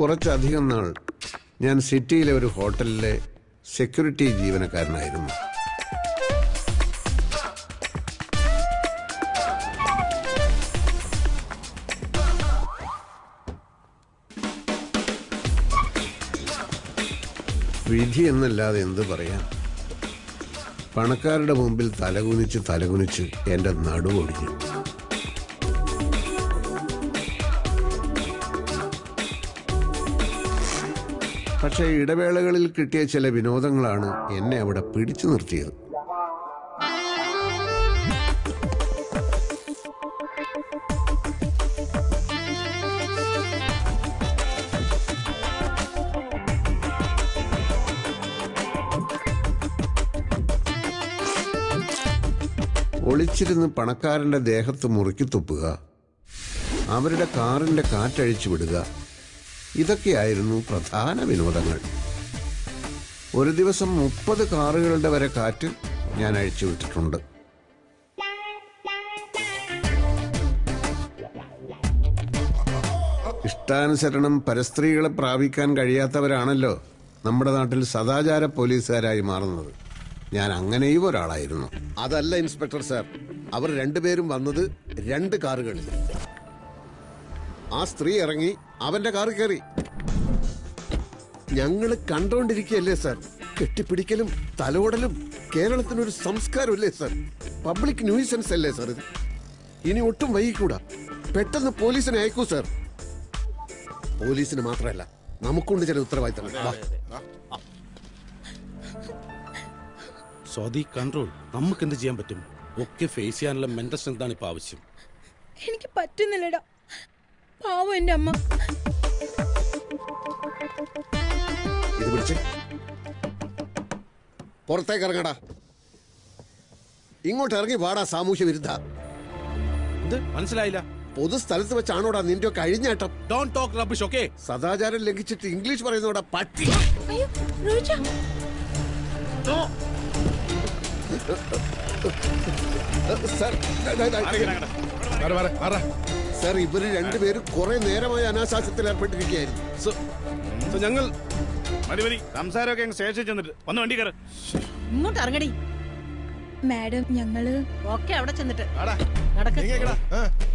കുറച്ചധികം നാൾ ഞാൻ സിറ്റിയിലെ ഒരു ഹോട്ടലിലെ സെക്യൂരിറ്റി ജീവനക്കാരനായിരുന്നു വിധി എന്നല്ലാതെ എന്ത് പറയാം പണക്കാരുടെ മുമ്പിൽ തലകുനിച്ച് തലകുനിച്ച് എന്റെ നടുവൊടിഞ്ഞു പക്ഷേ ഇടവേളകളിൽ കിട്ടിയ ചില വിനോദങ്ങളാണ് എന്നെ അവിടെ പിടിച്ചു നിർത്തിയത് ഒളിച്ചിരുന്ന് പണക്കാരന്റെ ദേഹത്ത് മുറുക്കി തുപ്പുക അവരുടെ കാറിന്റെ കാറ്റഴിച്ചു വിടുക ഇതൊക്കെയായിരുന്നു പ്രധാന വിനോദങ്ങൾ ഒരു ദിവസം മുപ്പത് കാറുകളുടെ വരെ കാറ്റ് ഞാൻ അഴിച്ചു വിട്ടിട്ടുണ്ട് ഇഷ്ടാനുസരണം പരസ്ത്രീകളെ പ്രാപിക്കാൻ കഴിയാത്തവരാണല്ലോ നമ്മുടെ നാട്ടിൽ സദാചാര പോലീസുകാരായി മാറുന്നത് ഞാൻ അങ്ങനെയും ഒരാളായിരുന്നു അതല്ല ഇൻസ്പെക്ടർ സാർ അവർ രണ്ടുപേരും വന്നത് രണ്ട് കാറുകളിൽ ആ സ്ത്രീ ഇറങ്ങി അവന്റെ കാറ് കയറി ഞങ്ങള് കണ്ടോണ്ടിരിക്കുകയല്ലേ സാർ കെട്ടിപ്പിടിക്കലും തലോടലും കേരളത്തിനൊരു സംസ്കാരമല്ലേ സാർ പബ്ലിക് ന്യൂസൻസ് അല്ലേ സാർ ഇത് ഇനി ഒട്ടും വൈകിക്കൂടാ പെട്ടെന്ന് പോലീസിനെ അയക്കൂ സാർ പോലീസിന് മാത്രമല്ല നമുക്കുണ്ട് ചില ഉത്തരവാദിത്തങ്ങൾ വാ. സ്വാതി കൺട്രോൾ നമുക്ക് എന്ത് ചെയ്യാൻ പറ്റും ഒക്കെ ഫേസ് ചെയ്യാനുള്ള മെന്റൽ സ്ട്രെങ്ത് ആണ് ഇപ്പൊ ആവശ്യം എനിക്ക് പറ്റുന്നില്ലടാ പാവം എന്റെ അമ്മ ഇത് പിടിച്ച് പുറത്തേക്ക് ഇറങ്ങടാ ഇങ്ങോട്ട് ഇറങ്ങി വാടാ സാമൂഹ്യ വിരുദ്ധ എന്ത് മനസ്സിലായില്ല പൊതുസ്ഥലത്ത് വെച്ചാണോടാ നിന്റെ ഒക്കെ അഴിഞ്ഞാട്ടം ഡോൺ ടോക്ക് റബിഷ് ഓക്കെ സദാചാരം ലംഘിച്ചിട്ട് ഇംഗ്ലീഷ് പറയുന്നോടാ പട്ടി അയ്യോ റോജ സർ, ദാ, ദാ, ദാ. സർ ഇവര് രണ്ടുപേരും കുറെ നേരമായി അനാശാസ്യത്തിൽ ഏർപ്പെട്ടിരിക്കുകയായിരുന്നു ഞങ്ങൾ മതി മതി സംസാരമൊക്കെ അങ്ങ് സ്റ്റേഷനിൽ ചെന്നിട്ട് വന്ന് വണ്ടി കയറ് ഇങ്ങോട്ട് ഇറങ്ങടി മാഡം ഞങ്ങള് ഒക്കെ അവിടെ ചെന്നിട്ട് നടക്ക്